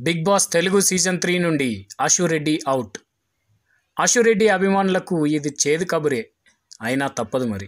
Big Boss Telugu season three నుండి Ashu Reddy out Ashu Reddy అభిమానులకు ఇది చేదు కబురే అయినా తప్పదు మరి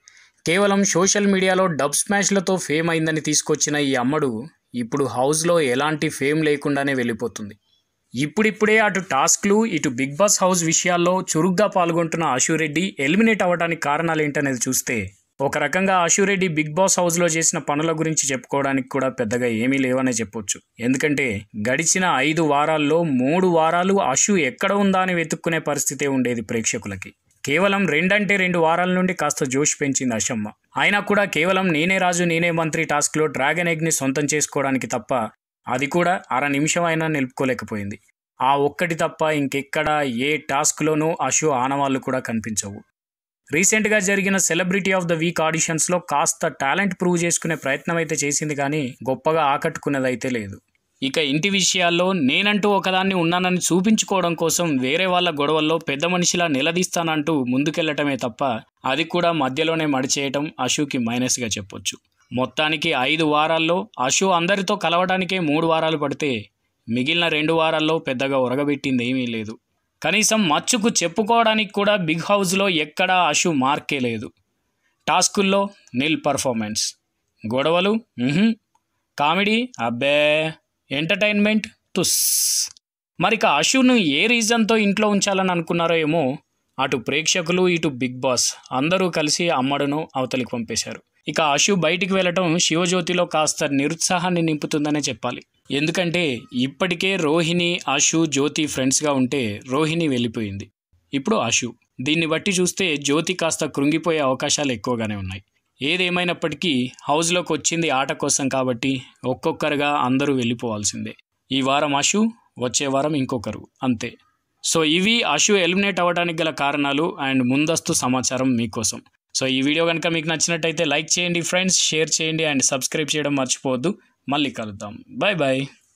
కేవలం సోషల్ మీడియాలో డబ్ స్మాష్లతో ఫేమ్ అయిందని తీసుకొచ్చిన ఈ అమ్మడు ఇప్పుడు హౌస్లో ఎలాంటి ఫేమ్ లేకుండానే వెళ్ళిపోతుంది ఇప్పుడిప్పుడే అటు టాస్క్లు ఇటు బిగ్ బాస్ హౌస్ విషయాల్లో చురుగ్గా పాల్గొంటున్న అశురెడ్డి ఎలిమినేట్ అవ్వడానికి కారణాలు ఏంటనేది చూస్తే ఒక రకంగా అశురెడ్డి బిగ్ బాస్ హౌస్లో చేసిన పనుల గురించి చెప్పుకోవడానికి కూడా పెద్దగా ఏమీ లేవనే చెప్పొచ్చు ఎందుకంటే గడిచిన ఐదు వారాల్లో మూడు వారాలు అశు ఎక్కడ ఉందా అని వెతుక్కునే పరిస్థితే ఉండేది ప్రేక్షకులకి కేవలం రెండంటే రెండు వారాల నుండి కాస్త జోష్ పెంచింది అశమ్మ అయినా కూడా కేవలం నేనే రాజు నేనే మంత్రి టాస్క్లో డ్రాగన్ ఎగ్ని సొంతం చేసుకోవడానికి తప్ప అది కూడా అర నిమిషం అయినా నిలుపుకోలేకపోయింది ఆ ఒక్కటి తప్ప ఇంకెక్కడ ఏ టాస్క్లోనూ అశు ఆనవాళ్ళు కూడా కనిపించవు రీసెంట్గా జరిగిన సెలబ్రిటీ ఆఫ్ ద వీక్ ఆడిషన్స్లో కాస్త టాలెంట్ ప్రూవ్ చేసుకునే ప్రయత్నం అయితే చేసింది కానీ గొప్పగా ఆకట్టుకున్నదైతే లేదు ఇక ఇంటి విషయాల్లో నేనంటూ ఒకదాన్ని ఉన్నానని చూపించుకోవడం కోసం వేరే వాళ్ళ గొడవల్లో పెద్ద మనిషిలా నిలదీస్తానంటూ ముందుకెళ్లటమే తప్ప అది కూడా మధ్యలోనే మడిచేయటం అశుకి మైనస్గా చెప్పొచ్చు మొత్తానికి ఐదు వారాల్లో అశు అందరితో కలవడానికే మూడు వారాలు పడితే మిగిలిన రెండు వారాల్లో పెద్దగా ఉరగబెట్టింది ఏమీ లేదు కనీసం మచ్చుకు చెప్పుకోవడానికి కూడా బిగ్ హౌస్లో ఎక్కడా అశు మార్కే లేదు టాస్కుల్లో నిల్ పర్ఫార్మెన్స్ గొడవలు మ్హూ. కామెడీ అబ్బే ఎంటర్టైన్మెంట్ తుస్ మరిక అశును ఏ రీజన్తో ఇంట్లో ఉంచాలని అనుకున్నారో ఏమో అటు ప్రేక్షకులు ఇటు బిగ్ బాస్ అందరూ కలిసి అమ్మడును అవతలికి పంపేశారు ఇక అశు బయటికి వెళ్ళటం శివజ్యోతిలో కాస్త నిరుత్సాహాన్ని నింపుతుందనే చెప్పాలి ఎందుకంటే ఇప్పటికే రోహిణి అశు జ్యోతి ఫ్రెండ్స్గా ఉంటే రోహిణి వెళ్ళిపోయింది ఇప్పుడు అశు దీన్ని బట్టి చూస్తే జ్యోతి కాస్త కృంగిపోయే అవకాశాలు ఎక్కువగానే ఉన్నాయి ఏదేమైనప్పటికీ హౌస్లోకి వచ్చింది ఆట కోసం కాబట్టి ఒక్కొక్కరుగా అందరూ వెళ్ళిపోవాల్సిందే ఈ వారం అశు వచ్చే వారం ఇంకొకరు అంతే సో ఇవి అశు ఎలిమినేట్ అవ్వడానికి గల కారణాలు అండ్ ముందస్తు సమాచారం మీకోసం సో ఈ వీడియో కనుక మీకు నచ్చినట్టయితే లైక్ చేయండి ఫ్రెండ్స్ షేర్ చేయండి అండ్ సబ్స్క్రైబ్ చేయడం మర్చిపోవద్దు మళ్ళీ కలుద్దాం బాయ్ బాయ్